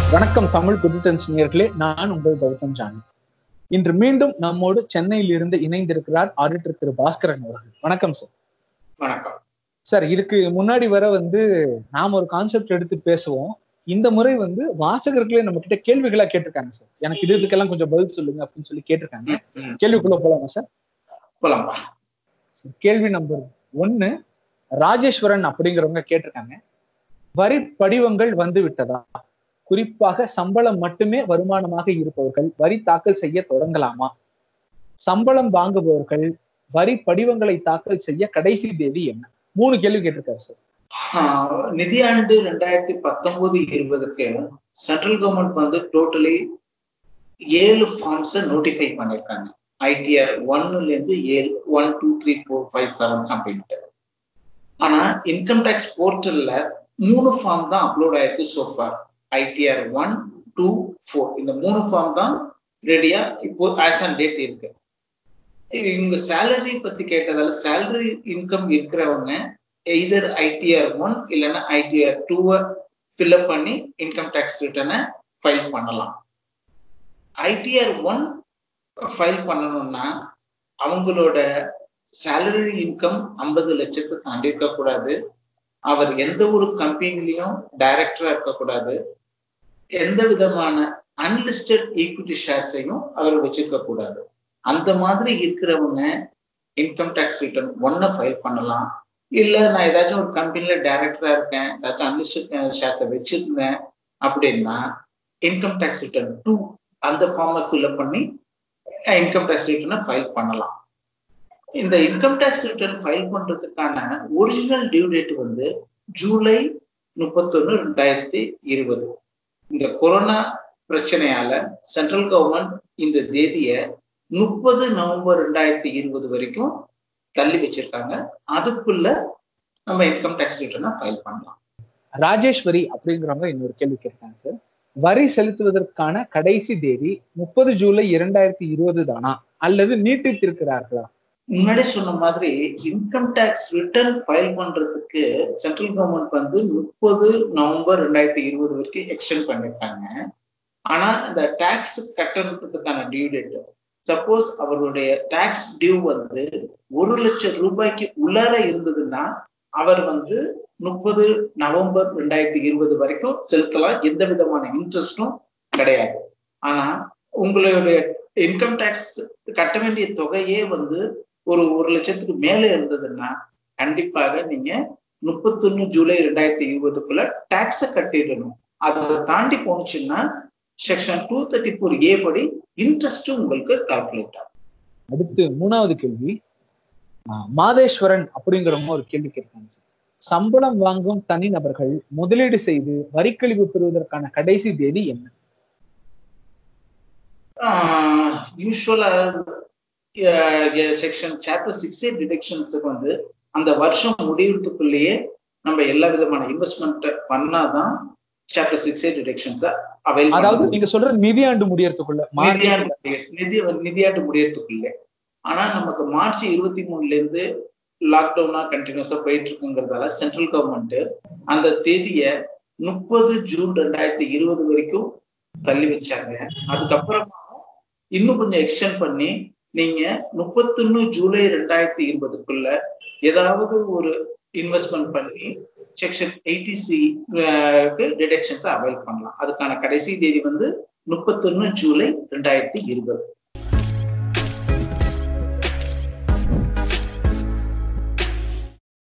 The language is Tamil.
வணக்கம் தமிழ் குடிட்டன்ஸ் நேயர்களே நான் உங்கள் கௌதம் ஜானி இன்று மீண்டும் நம்மோடு சென்னையில் இருந்து இணைந்திருக்கிறார் ஆடிட்டர் திரு பாஸ்கரன் அவர்கள் வணக்கம் சார் வணக்கம் சார் இதுக்கு முன்னாடி வர வந்து நாம் ஒரு கான்செப்ட் எடுத்து பேசுவோம் இந்த முறை வந்து வாசகர்களே நம்ம கிட்ட கேள்விகளா கேட்டிருக்காங்க சார் எனக்கு இது இதுக்கெல்லாம் கொஞ்சம் பதில் சொல்லுங்க அப்படின்னு சொல்லி கேட்டிருக்காங்க ம், கேள்விக்குள்ள போலாமா சார் போலாம்பா கேள்வி நம்பர் ஒன்னு ராஜேஸ்வரன் அப்படிங்கிறவங்க கேட்டிருக்காங்க வரி படிவங்கள் வந்து விட்டதா குறிப்பாக சம்பளம் மட்டுமே வருமானமாக இருப்பவர்கள் வரி தாக்கல் செய்ய தொடங்கலாமா சம்பளம் வாங்குபவர்கள் வரி படிவங்களை தாக்கல் செய்ய கடைசி தேதி என்ன மூணு கேள்வி கேட்டிருக்காரு சார் ஆஹ், நிதியாண்டு ரெண்டாயிரத்தி பத்தொன்பது இருபதுக்கு சென்ட்ரல் கவர்மெண்ட் வந்து டோட்டலி ஏழு ஃபார்ம்ஸை நோட்டிஃபை பண்ணிருக்காங்க ஐடிஆர் ஒன்னுல இருந்து ஏழு one two three four five seven அப்படின்ட்டு ஆனா இன்கம் டேக்ஸ் போர்ட்டல்ல மூணு ஃபார்ம் தான் அப்லோட் ஆயிருக்கு so far ITR one two four இந்த மூணு ஃபார்ம் தான் ரெடியா இப்போ ஆஸ் அண்ட் டேட் இருக்கு இவங்க சேலரி பத்தி கேட்டதால சேலரி இன்கம் இருக்கிறவங்க எய்தர் ஐடிஆர் ஒன் இல்லைன்னா ஐடிஆர் டூவை ஃபில்அப் பண்ணி இன்கம் டேக்ஸ் ரிட்டர்னை ஃபைல் பண்ணலாம் ஐடிஆர் ஒன் ஃபைல் பண்ணணும்னா அவங்களோட சேலரி இன்கம் ஐம்பது லட்சத்தை தாண்டி இருக்கக்கூடாது அவர் எந்த ஒரு கம்பெனிலையும் டைரக்டரா இருக்கக்கூடாது எந்த விதமான அன்லிஸ்டட் ஈக்விட்டி ஷேர்ஸையும் அவர் வச்சிருக்க கூடாது அந்த மாதிரி இருக்கிறவங்க இன்கம் டேக்ஸ் ரிட்டர்ன் ஒன்னை ஃபைல் பண்ணலாம் இல்ல நான் ஏதாச்சும் ஒரு கம்பெனில டைரக்டரா இருக்கேன் ஏதாச்சும் அன்லிஸ்டட் ஷேர்ஸை வச்சிருந்தேன் அப்படின்னா இன்கம் டேக்ஸ் ரிட்டர்ன் டூ அந்த ஃபார்மை ஃபில்அப் பண்ணி இன்கம் டேக்ஸ் ரிட்டர்னை ஃபைல் பண்ணலாம் இந்த இன்கம் டேக்ஸ் ரிட்டர்ன் ஃபைல் பண்றதுக்கான ஒரிஜினல் டியூ டேட் வந்து ஜூலை முப்பத்தொன்னு ரெண்டாயிரத்தி இருபது இந்த கொரோனா பிரச்சனையால சென்ட்ரல் கவர்மெண்ட் இந்த தேதியை முப்பது நவம்பர் ரெண்டாயிரத்தி இருபது வரைக்கும் தள்ளி வச்சிருக்காங்க அதுக்குள்ள நம்ம இன்கம் டேக்ஸ் ரிட்டர்னை ஃபைல் பண்ணலாம் ராஜேஸ்வரி அப்படிங்கிறவங்க இன்னொரு கேள்வி கேட்டாங்க சார் வரி செலுத்துவதற்கான கடைசி தேதி முப்பது ஜூலை இரண்டாயிரத்தி இருபது தானா அல்லது நீட்டித்திருக்கிறார்களா முன்னாடி சொன்ன மாதிரி இன்கம் டேக்ஸ் ரிட்டர்ன் ஃபைல் பண்றதுக்கு சென்ட்ரல் கவர்மெண்ட் வந்து முப்பது நவம்பர் ரெண்டாயிரத்தி இருபது வரைக்கும் எக்ஸ்டெண்ட் பண்ணிருக்காங்க ஆனா இந்த டாக்ஸ் கட்டணத்துக்கான டியூ டேட் சப்போஸ் அவருடைய டாக்ஸ் டியூ வந்து ஒரு லட்சம் ரூபாய்க்கு உள்ளார இருந்ததுன்னா அவர் வந்து முப்பது நவம்பர் ரெண்டாயிரத்தி இருபது வரைக்கும் செலுத்தலாம் எந்த விதமான இன்ட்ரெஸ்டும் கிடையாது ஆனா உங்களுடைய இன்கம் டேக்ஸ் கட்ட வேண்டிய தொகையே வந்து ஒரு ஒரு லட்சத்துக்கு மேல இருந்ததுன்னா கண்டிப்பாக நீங்க முப்பத்தொன்னு ஜூலை ரெண்டாயிரத்தி இருபதுக்குள்ள டாக்ஸ கட்டிடணும் அதை தாண்டி போனுச்சுன்னா section two thirty four A படி இன்ட்ரெஸ்ட் உங்களுக்கு கால்குலேட் ஆகும் அடுத்து மூணாவது கேள்வி ஆஹ் மாதேஸ்வரன் அப்படிங்கிறவங்க ஒரு கேள்வி கேட்காங்க சார் சம்பளம் வாங்கும் தனிநபர்கள் முதலீடு செய்து வரிக்கழிவு பெறுவதற்கான கடைசி தேதி என்ன யூஸ்வலா செக்ஷன் சாப்டர் சிக்ஸ் ஏ டிடெக்ஷன்ஸுக்கு வந்து அந்த வருஷம் முடியறதுக்குள்ளேயே நம்ம எல்லா விதமான இன்வெஸ்ட்மெண்ட் பண்ணாதான் chapter six A deductions avail அதாவது நீங்க சொல்ற நிதியாண்டு முடியறதுக்குள்ள மார்ச் நிதியாண்டு நிதி நிதியாண்டு முடியறதுக்குள்ளே ஆனா நமக்கு மார்ச் இருபத்தி மூணுல இருந்து லாக்டவுனா கண்டினியூஸா போயிட்டு இருக்குங்கிறதால சென்ட்ரல் கவர்மெண்ட் அந்த தேதியை முப்பது ஜூன் ரெண்டாயிரத்தி இருபது வரைக்கும் தள்ளி வச்சாங்க அதுக்கப்புறமா இன்னும் கொஞ்சம் எக்ஸ்டெண்ட் பண்ணி நீங்க முப்பத்தொன்னு ஜூலை ரெண்டாயிரத்தி இருபதுக்குள்ள ஏதாவது ஒரு இன்வெஸ்ட்மெண்ட் பண்ணி section eighty C deductions avail பண்ணலாம் அதுக்கான கடைசி தேதி வந்து முப்பத்தொன்னு ஜூலை ரெண்டாயிரத்தி இருபது